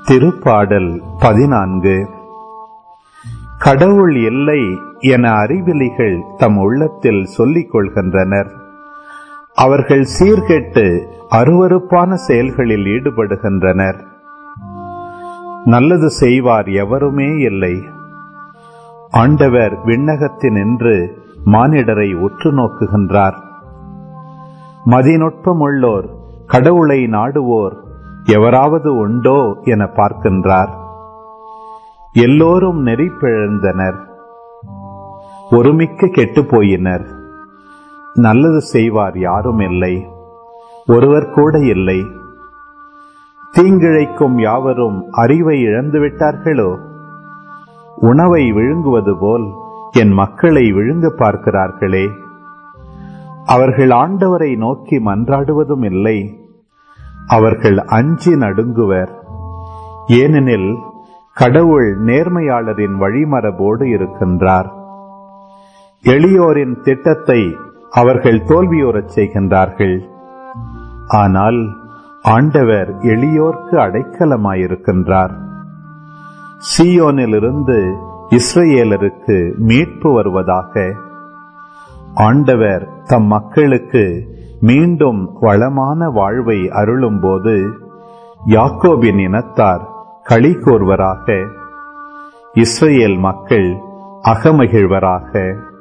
திருப்பாடல் பதினான்கு கடவுள் இல்லை என அறிவிலிகள் தம் உள்ளத்தில் சொல்லிக் கொள்கின்றனர் அவர்கள் சீர்கெட்டு அருவருப்பான செயல்களில் ஈடுபடுகின்றனர் நல்லது செய்வார் எவருமே இல்லை ஆண்டவர் விண்ணகத்தினின்று மானிடரை உற்று நோக்குகின்றார் மதிநுட்பமுள்ளோர் கடவுளை நாடுவோர் எவராவது உண்டோ என பார்க்கின்றார் எல்லோரும் நெறி பிழந்தனர் ஒருமிக்க கெட்டுப் போயினர் நல்லது செய்வார் யாரும் இல்லை ஒருவர் கூட இல்லை தீங்கிழைக்கும் யாவரும் அறிவை இழந்துவிட்டார்களோ உணவை விழுங்குவது போல் என் மக்களை விழுங்க பார்க்கிறார்களே அவர்கள் ஆண்டவரை நோக்கி மன்றாடுவதும் இல்லை அவர்கள் அஞ்சி நடுங்குவர் ஏனெனில் கடவுள் நேர்மையாளரின் வழிமரபோடு இருக்கின்றார் எளியோரின் திட்டத்தை அவர்கள் தோல்வியோரச் செய்கின்றார்கள் ஆனால் ஆண்டவர் எளியோர்க்கு அடைக்கலமாயிருக்கின்றார் சீயோனிலிருந்து இஸ்ரேலருக்கு மீட்பு வருவதாக ஆண்டவர் தம் மக்களுக்கு மீண்டும் வளமான வாழ்வை அருளும்போது யாக்கோபின் இனத்தார் களி கூர்வராக இஸ்ரேல் மக்கள் அகமகிழ்வராக